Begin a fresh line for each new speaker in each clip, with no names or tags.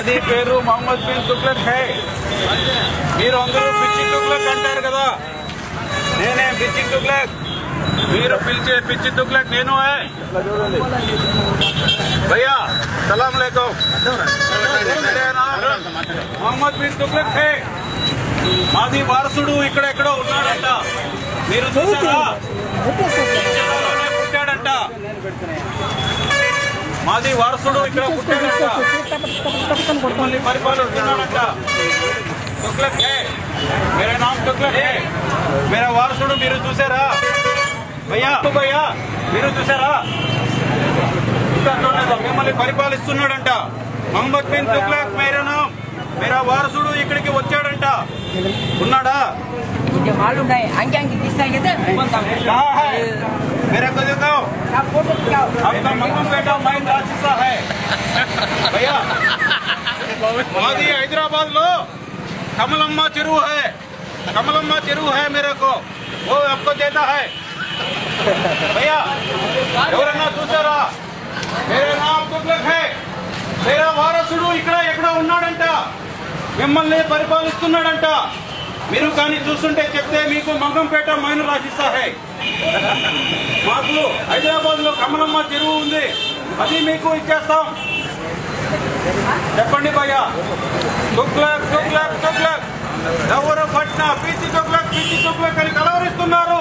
మాది పేరు మొహమ్మద్ బిన్ తుగ్లక్ హై మీరు అందరూ పిచ్చి తుగ్లక్ అంటారు కదా నేనే పిచ్చి తుగ్లక్ మీరు పిలిచే పిచ్చి తుగ్లక్ నేను హై భయ్యా సలాం లేకం మొహమ్మద్ బిన్ తుగ్లక్ హై మాది వారసుడు ఇక్కడ ఎక్కడో ఉన్నాడంట మీరు చూసారా జిల్లాలోనే పుట్టాడంట మాది వారసుడు ఇక్కడ పుట్టాడంట మిమ్మల్ని పరిపాలిస్తున్నాడంట తుగ్లక్ హే మేరా నామ్ తుగ్లక్ హే మేరా వారసుడు మీరు చూసారా భయ్యా భయ్యా మీరు చూసారా ఇంకా చూడలేదు మిమ్మల్ని పరిపాలిస్తున్నాడంట మహమ్మద్ బిన్ తుగ్లక్ మేరా నామ్ మేరా వారసుడు ఇక్కడికి వచ్చాడంట ఉన్నాడా
मुझे मालूम नहीं आगे आगे किस तरह के
कहा है मेरे को दिखाओ
फोटो क्या
आपका मक्कम बेटा మైండ్ రాక్షస है भैया మాది హైదరాబాద్ లో కమలమ్మ చెరువు है కమలమ్మ చెరువు है मेरे को वो आपको देता है भैया ఎవరన్నా చూసారా మేరే నామ్ తుగ్లక్ है మేరా వారసుడు ఇక్కడ ఎక్కడ ఉన్నాడంట మిమ్మల్ని పరిపాలిస్తున్నాడంట మీరు కానీ చూస్తుంటే చెప్తే మీకు మంగంపేట మైను రాసిస్తా హై మాకు హైదరాబాద్ లో కమలమ్మ చెరువు ఉంది అది మీకు ఇచ్చేస్తాం చెప్పండి భయ్యా తుగ్లక్ తుగ్లక్ తుగ్లక్ ఎవరు పట్టిన పిచ్చి తుగ్లక్ పిచ్చి తుగ్లక్ అని కలవరిస్తున్నారు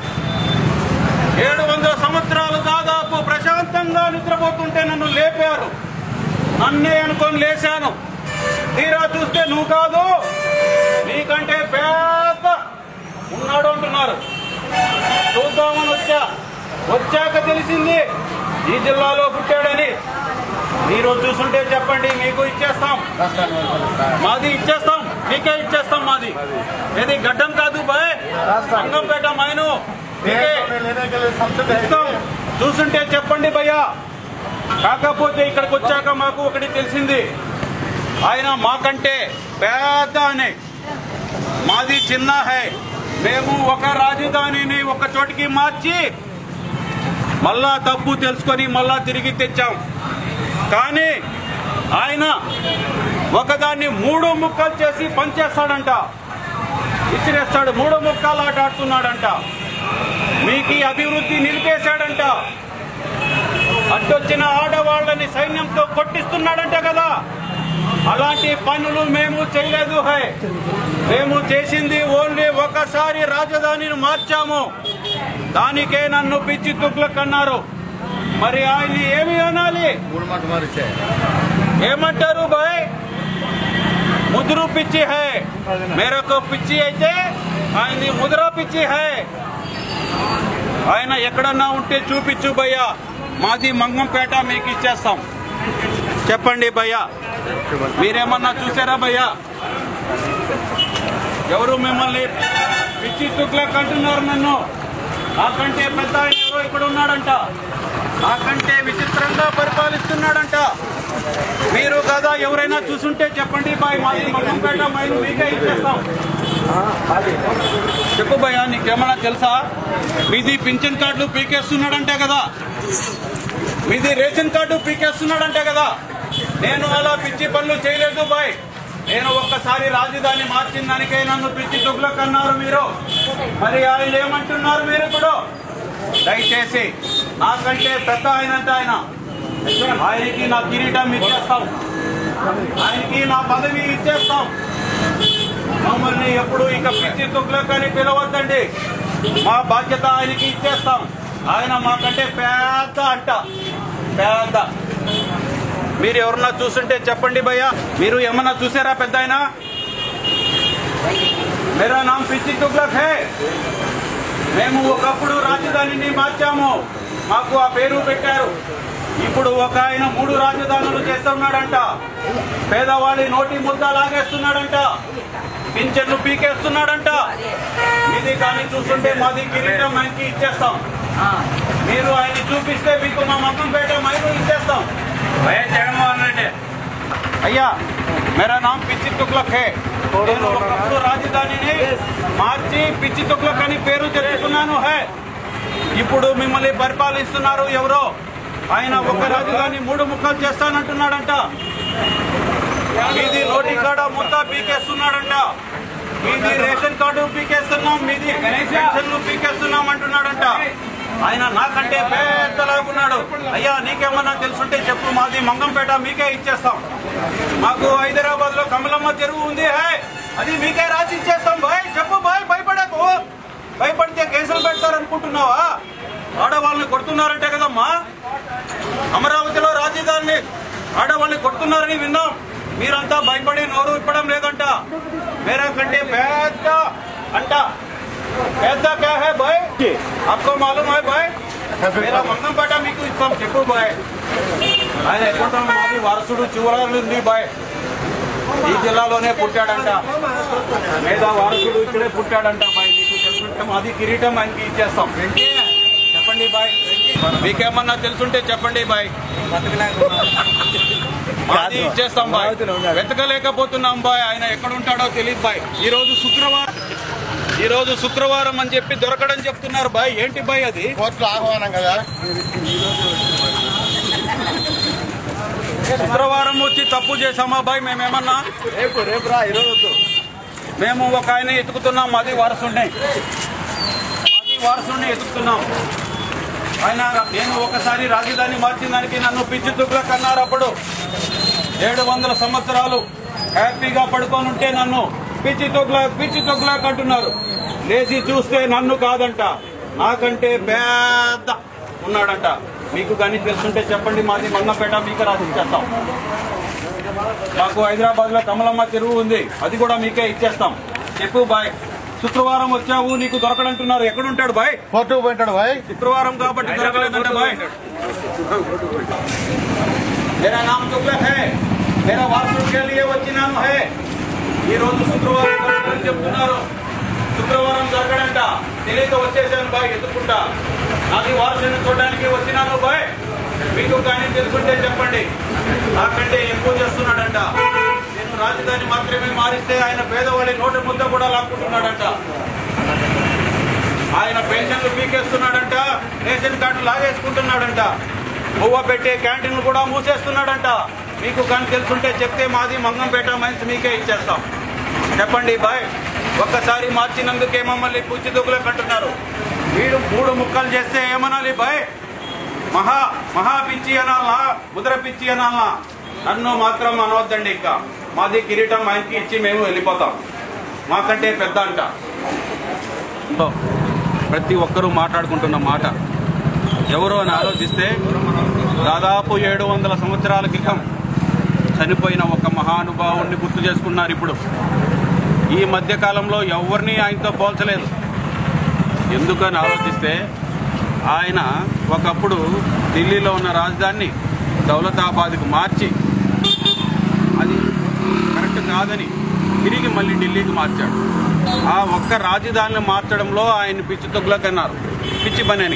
ఏడు వందల సంవత్సరాలు దాదాపు ప్రశాంతంగా నిద్రపోతుంటే నన్ను లేపారు నన్నే అనుకొని లేచాను తీరా చూస్తే నువ్వు కాదు నీకంటే పెద్ద ఉన్నాడు అంటున్నారు చూద్దామని వచ్చా వచ్చాక తెలిసింది ఈ జిల్లాలో పుట్టాడని మీరు చూస్తుంటే చెప్పండి మీకు ఇచ్చేస్తాం మాది ఇచ్చేస్తాం మీకే ఇచ్చేస్తాం మాది ఇది గడ్డం కాదు బాయ్ సంగంపేట మైను మీకే ఇస్తాం చూస్తుంటే చెప్పండి భయ్యా కాకపోతే ఇక్కడికి వచ్చాక మాకు ఒకటి తెలిసింది ఆయన మాకంటే పెద్ద అని మాది చిన్న హై మేము ఒక రాజధానిని ఒక చోటికి మార్చి మళ్ళా తప్పు తెలుసుకొని మళ్ళా తిరిగి తెచ్చాం కానీ ఆయన ఒకదాన్ని మూడు ముక్కలు చేసి పనిచేస్తాడంట ఇచ్చిరేస్తాడు మూడు ముక్కలు ఆట ఆడుతున్నాడంట మీకు ఈ అభివృద్ధి నిలిపేశాడంట అడ్డొచ్చిన ఆడవాళ్ళని సైన్యంతో కొట్టిస్తున్నాడంట కదా అలాంటి పనులు మేము చేయలేదు హై మేము చేసింది ఓన్లీ ఒకసారి రాజధానిని మార్చాము దానికే నన్ను పిచ్చి తుగ్లక్ అన్నారు మరి ఆయన ఏమి అనాలి ఏమంటారు బాయ్ ముదురు పిచ్చి హై మేరకు పిచ్చి అయితే ఆయనది ముదురా పిచ్చి హై ఆయన ఎక్కడన్నా ఉంటే చూపించు భయ్యా మాది మంగంపేట మీకు ఇచ్చేస్తాం చెప్పండి భయ్యా మీరేమన్నా చూసారా భయ్యా ఎవరు మిమ్మల్ని పిచ్చి తుక్లక్ అంటున్నారు నన్ను నాకంటే పెద్ద ఆయన ఎవరో ఇక్కడ ఉన్నాడంట నాకంటే విచిత్రంగా పరిపాలిస్తున్నాడంట మీరు కదా ఎవరైనా చూసుంటే చెప్పండి బాయ్ మాది మంగంపేట మైలు మీకే ఇచ్చేస్తాం చెప్పు భయ్యా నీకేమన్నా తెలుసా మీది పింఛన్ కార్డులు పీకేస్తున్నాడంటే కదా మీది రేషన్ కార్డు పీకేస్తున్నాడంటే కదా నేను అలా పిచ్చి పనులు చేయలేదు బాయ్ నేను ఒక్కసారి రాజధాని మార్చిన దానికే నన్ను పిచ్చి తుగ్లక్ అన్నారు మీరు మరి ఆయన ఏమంటున్నారు మీరు ఇప్పుడు దయచేసి నాకంటే పెద్ద ఆయనంట ఆయన ఆయనకి నా కిరీటం ఇచ్చేస్తాం ఆయనకి నా పదవి ఇచ్చేస్తాం మమ్మల్ని ఎప్పుడు ఇక పిచ్చి తుగ్లక్ అని పిలవద్దండి మా బాధ్యత ఆయనకి ఇచ్చేస్తాం ఆయన మాకంటే పెద్ద అంట పెద్ద మీరు ఎవరన్నా చూస్తుంటే చెప్పండి భయ్యా మీరు ఏమన్నా చూసారా పెద్ద ఆయన మేరా నామ్ పిచ్చి తుగ్లక్ హే మేము ఒకప్పుడు రాజధానిని మార్చాము మాకు ఆ పేరు పెట్టారు ఇప్పుడు ఒక ఆయన మూడు రాజధానులు చేస్తున్నాడంట పేదవాడి నోటి ముద్ద లాగేస్తున్నాడంట పింఛన్లు పీకేస్తున్నాడంట ఇది కానీ చూస్తుంటే మాది కిరీటం ఆయనకి ఇచ్చేస్తాం మీరు ఆయన చూపిస్తే మీకు మా మక్కంపేట మైలు ఇచ్చేస్తాం వైఎస్ జగన్మోహన్ రెడ్డి అయ్యా మేరా నామ్ పిచ్చి తుక్లక్ హే నేను ఒకప్పుడు రాజధానిని మార్చి పిచ్చి తుక్లక్ అని పేరు తెచ్చుకున్నాను హే ఇప్పుడు మిమ్మల్ని పరిపాలిస్తున్నారు ఎవరో ఆయన ఒక రాజధాని మూడు ముక్కలు చేస్తానంటున్నాడంట మీది నోటి కాడ ముద్ద పీకేస్తున్నాడంట మీది రేషన్ కార్డు పీకేస్తున్నాం మీది పెన్షన్లు పీకేస్తున్నాం అంటున్నాడంట ఆయన నాకంటే పెద్దలాగున్నాడు అయ్యా నీకేమన్నా తెలుసుంటే చెప్పు మాది మంగంపేట మీకే ఇచ్చేస్తాం మాకు హైదరాబాద్ లో కమలమ్మ చెరువు ఉంది హే అది మీకే రాసి ఇచ్చేస్తాం బాయ్ చెప్పు బాయ్ భయపడకు భయపడితే కేసులు పెడతారనుకుంటున్నావా ఆడవాళ్ళని కొడుతున్నారంటే కదమ్మా అమరావతిలో రాజధానిని ఆడవాళ్ళని కొడుతున్నారని విన్నాం మీరంతా భయపడి నోరు ఇప్పడం లేదంట మేరా కంటే పెద్ద అంట పెద్ద క్యా హై బాయ్ आपको मालूम है బాయ్ మేరా మంగంపేట మీకు ఇస్తాం చెప్పు బాయ్ ఆయన ఎక్కడ మాది వారసుడు చివరాలు ఉంది బాయ్ ఈ జిల్లాలోనే పుట్టాడంట లేదా వారసుడు ఇక్కడే పుట్టాడంట బాయ్ నీకు తెలుసుంటే మాది కిరీటం ఆయనకి ఇచ్చేస్తాం చెప్పండి బాయ్ మీకేమన్నా తెలుసుంటే చెప్పండి బాయ్ మాది ఇచ్చేస్తాం బాయ్ వెతకలేకపోతున్నాం బాయ్ ఆయన ఎక్కడ ఉంటాడో తెలియదు బాయ్ ఈ రోజు శుక్రవారం ఈ రోజు శుక్రవారం అని చెప్పి దొరకడం చెప్తున్నారు బాయ్ ఏంటి బాయ్ అది
కోర్టులో ఆహ్వానం కదా
శుక్రవారం వచ్చి తప్పు చేసామా బాయ్ మేమేమన్నా
రేపు రేపు రా ఈరోజు
మేము ఒక ఆయన ఎతుకుతున్నాం మాది వారసుండే మాది వారసుండే ఎతుకుతున్నాం ఆయన నేను ఒకసారి రాజధాని మార్చిన దానికి నన్ను పిచ్చి తుగ్లకు అన్నారు అప్పుడు ఏడు వందల సంవత్సరాలు హ్యాపీగా పడుకొని ఉంటే నన్ను పిచ్చి తొగ్ల పిచ్చి తొగ్లాక్ అంటున్నారు లేచి చూస్తే నన్ను కాదంట నాకంటే పెద్ద ఉన్నాడంట మీకు కానీ తెలుసుంటే చెప్పండి మాది మన్నపేట మీకు రాసి ఇచ్చేస్తాం మాకు హైదరాబాద్ లో కమలమ్మ చెరువు ఉంది అది కూడా మీకే ఇచ్చేస్తాం చెప్పు బాయ్ శుక్రవారం వచ్చావు నీకు దొరకడంటున్నారు ఎక్కడుంటాడు బాయ్
కోర్టుకు పోయింటాడు భాయ్
శుక్రవారం కాబట్టి దొరకలేదంట బాయ్ मेरा नाम तुगलक है मेरा वारसुడు के लिए వచ్చినాను है ఈ రోజు శుక్రవారం దొరకదని చెప్తున్నారు శుక్రవారం దొరకడంట తెలియక వచ్చేసాను బాయ్ ఎత్తుకుంటా నాది వారసుని చూడడానికి వచ్చినాను బాయ్ మీకు కానీ తెలుసుంటే చెప్పండి నాకంటే ఎక్కువ చేస్తున్నాడంట నేను రాజధాని మాత్రమే మారిస్తే ఆయన పేదవాడి నోటి ముద్ద కూడా లాక్కుంటున్నాడంట ఆయన పెన్షన్లు పీకేస్తున్నాడంట రేషన్ కార్డు లాగేసుకుంటున్నాడంట బువ్వ పెట్టే క్యాంటీన్లు కూడా మూసేస్తున్నాడంట మీకు కానీ తెలుసుంటే చెప్తే మాది మంగంపేట మైన్స్ మీకే ఇచ్చేస్తాం చెప్పండి బాయ్ ఒక్కసారి మార్చినందుకే మమ్మల్ని పుచ్చి దుగ్గులకు అంటున్నారు వీడు మూడు ముక్కలు చేస్తే ఏమనాలి బాయ్ మహా మహా పిచ్చి అనాలా ముద్ర పిచ్చి అనాలా నన్ను మాత్రం అనవద్దండి ఇంకా మాది కిరీటం ఆయనకి ఇచ్చి మేము వెళ్ళిపోతాం మాకంటే పెద్ద అంట ప్రతి ఒక్కరూ మాట్లాడుకుంటున్న మాట ఎవరు అని ఆలోచిస్తే దాదాపు ఏడు వందల సంవత్సరాల క్రితం చనిపోయిన ఒక మహానుభావుణ్ణి గుర్తు చేసుకున్నారు ఇప్పుడు ఈ మధ్య కాలంలో ఎవరిని ఆయనతో పోల్చలేదు ఎందుకని ఆలోచిస్తే ఆయన ఒకప్పుడు ఢిల్లీలో ఉన్న రాజధానిని దౌలతాబాద్కు మార్చి అది కరెక్ట్ కాదని తిరిగి మళ్ళీ ఢిల్లీకి మార్చాడు ఆ ఒక్క రాజధానిని మార్చడంలో ఆయన పిచ్చి తొగ్గులకన్నారు పిచ్చి పని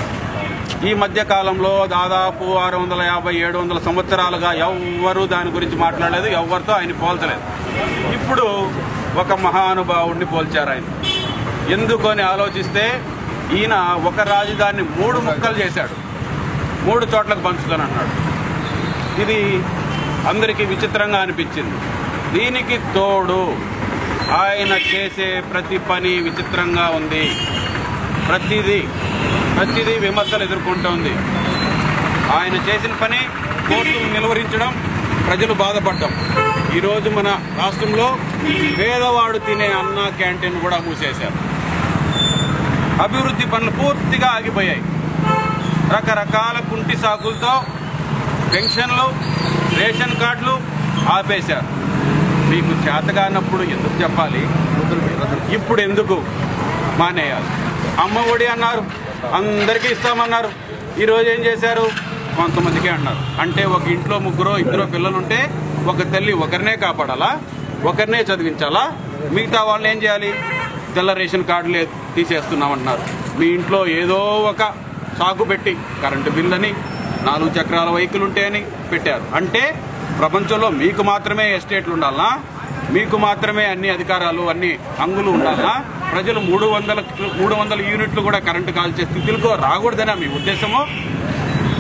ఈ మధ్య కాలంలో దాదాపు ఆరు వందల యాభై ఏడు వందల సంవత్సరాలుగా ఎవ్వరూ దాని గురించి మాట్లాడలేదు ఎవరితో ఆయన పోల్చలేదు ఇప్పుడు ఒక మహానుభావుడిని పోల్చారు ఆయన ఎందుకు అని ఆలోచిస్తే ఈయన ఒక రాజధానిని మూడు ముక్కలు చేశాడు మూడు చోట్లకు పంచుతాను అన్నాడు ఇది అందరికీ విచిత్రంగా అనిపించింది దీనికి తోడు ఆయన చేసే ప్రతి పని విచిత్రంగా ఉంది ప్రతిదీ ప్రతిదీ విమర్శలు ఎదుర్కొంటోంది ఆయన చేసిన పని కోర్టులు నిలువరించడం ప్రజలు బాధపడ్డం ఈరోజు మన రాష్ట్రంలో పేదవాడు తినే అన్న క్యాంటీన్ కూడా మూసేశారు అభివృద్ధి పనులు పూర్తిగా ఆగిపోయాయి రకరకాల కుంటి సాకులతో పెన్షన్లు రేషన్ కార్డులు ఆపేశారు మీకు చేతగానప్పుడు ఎందుకు చెప్పాలి ఇప్పుడు ఎందుకు మానేయాలి అమ్మ ఒడి అన్నారు అందరికీ ఇస్తామన్నారు ఈరోజు ఏం చేశారు కొంతమందికే అన్నారు అంటే ఒక ఇంట్లో ముగ్గురో ఇద్దరు పిల్లలుంటే ఒక తల్లి ఒకరినే కాపాడాలా ఒకరినే చదివించాలా మిగతా వాళ్ళు ఏం చేయాలి తెల్ల రేషన్ కార్డులే తీసేస్తున్నామంటున్నారు మీ ఇంట్లో ఏదో ఒక సాగు పెట్టి కరెంటు బిల్లని నాలుగు చక్రాల వెహికల్ ఉంటాయని పెట్టారు అంటే ప్రపంచంలో మీకు మాత్రమే ఎస్టేట్లు ఉండాలనా మీకు మాత్రమే అన్ని అధికారాలు అన్ని అంగులు ఉండాలనా ప్రజలు మూడు వందల మూడు వందల యూనిట్లు కూడా కరెంటు కాల్చే స్థితిలో రాకూడదనా మీ ఉద్దేశము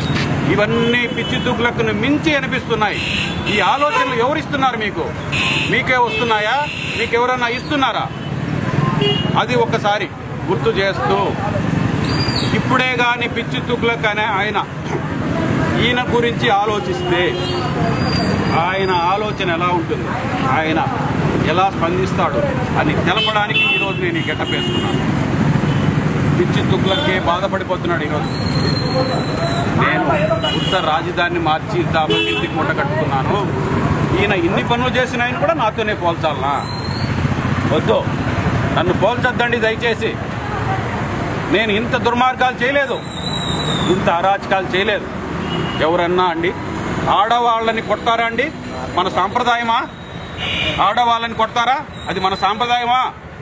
ఇవన్నీ పిచ్చి తుగ్లకును మించి అనిపిస్తున్నాయి ఈ ఆలోచనలు ఎవరిస్తున్నారు మీకు మీకే వస్తున్నాయా మీకు ఎవరన్నా ఇస్తున్నారా అది ఒకసారి గుర్తు చేస్తూ ఇప్పుడే కానీ పిచ్చి తుగ్లక్ అనే ఆయన ఈయన గురించి ఆలోచిస్తే ఆయన ఆలోచన ఎలా ఉంటుంది ఆయన ఎలా స్పందిస్తాడు అని తెలపడానికి ఈరోజు నేను ఈ గెటప్ వేసుకున్నాను పిచ్చి తుగ్లకే బాధపడిపోతున్నాడు ఈరోజు నేను ఉత్తర రాజధానిని మార్చి దాని ఇంటికి మూట కట్టుకున్నాను ఈయన ఇన్ని పనులు చేసిన ఆయన కూడా నాతోనే పోల్చాలనా వద్దు నన్ను పోల్చొద్దండి దయచేసి నేను ఇంత దుర్మార్గాలు చేయలేదు ఇంత అరాచకాలు చేయలేదు ఎవరన్నా అండి ఆడవాళ్ళని కొడతారా అండి మన సాంప్రదాయమా ఆడవాళ్ళని కొడతారా అది మన సాంప్రదాయమా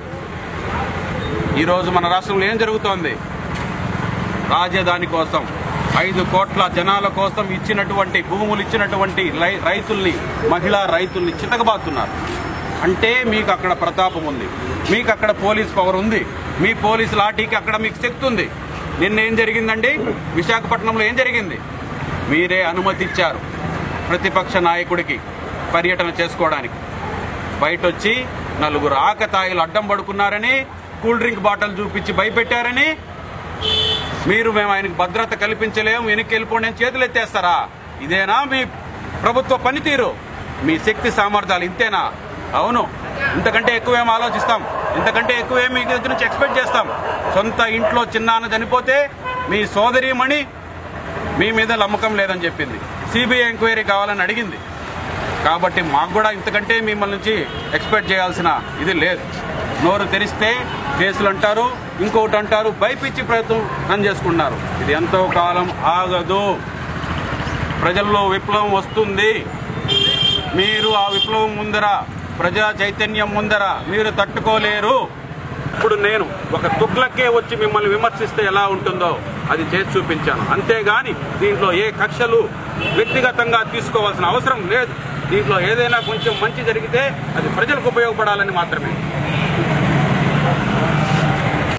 ఈరోజు మన రాష్ట్రంలో ఏం జరుగుతోంది రాజధాని కోసం ఐదు కోట్ల జనాల కోసం ఇచ్చినటువంటి భూములు ఇచ్చినటువంటి లై- రైతుల్ని మహిళా రైతుల్ని చితకబాతున్నారు అంటే మీకు అక్కడ ప్రతాపం ఉంది మీకు అక్కడ పోలీస్ పవర్ ఉంది మీ పోలీస్ లాఠీకి అక్కడ మీకు శక్తి ఉంది నిన్న ఏం జరిగిందండి విశాఖపట్నంలో ఏం జరిగింది మీరే అనుమతి ఇచ్చారు ప్రతిపక్ష నాయకుడికి పర్యటన చేసుకోవడానికి బయట వచ్చి నలుగురు ఆకతాయిలు అడ్డం పడుకున్నారని కూల్ డ్రింక్ బాటిల్ చూపించి భయపెట్టారని మీరు మేము ఆయనకు భద్రత కల్పించలేము వెనక్కి వెళ్ళిపోండి అని చేతులు ఎత్తేస్తారా ఇదేనా మీ ప్రభుత్వ పనితీరు మీ శక్తి సామర్థ్యాలు ఇంతేనా అవును ఇంతకంటే ఎక్కువేం ఆలోచిస్తాం ఇంతకంటే ఎక్కువేం మీ దగ్గర నుంచి ఎక్స్పెక్ట్ చేస్తాం సొంత ఇంట్లో చిన్నాన్న చనిపోతే మీ సోదరీమణి మీ మీద నమ్మకం లేదని చెప్పింది సిబిఐ ఎంక్వైరీ కావాలని అడిగింది కాబట్టి మాకు కూడా ఇంతకంటే మిమ్మల్ని నుంచి ఎక్స్పెక్ట్ చేయాల్సిన ఇది లేదు నోరు తెరిస్తే కేసులు అంటారు ఇంకొకటి అంటారు భయపిచ్చి ప్రయత్నం చేసుకున్నారు ఇది ఎంతో కాలం ఆగదు ప్రజల్లో విప్లవం వస్తుంది మీరు ఆ విప్లవం ముందర ప్రజా చైతన్యం ముందర మీరు తట్టుకోలేరు ఇప్పుడు నేను ఒక తుగ్లకే వచ్చి మిమ్మల్ని విమర్శిస్తే ఎలా ఉంటుందో అది చేసి చూపించాను అంతేగాని దీంట్లో ఏ కక్షలు వ్యక్తిగతంగా తీసుకోవాల్సిన అవసరం లేదు దీంట్లో ఏదైనా కొంచెం మంచి జరిగితే అది ప్రజలకు ఉపయోగపడాలని మాత్రమే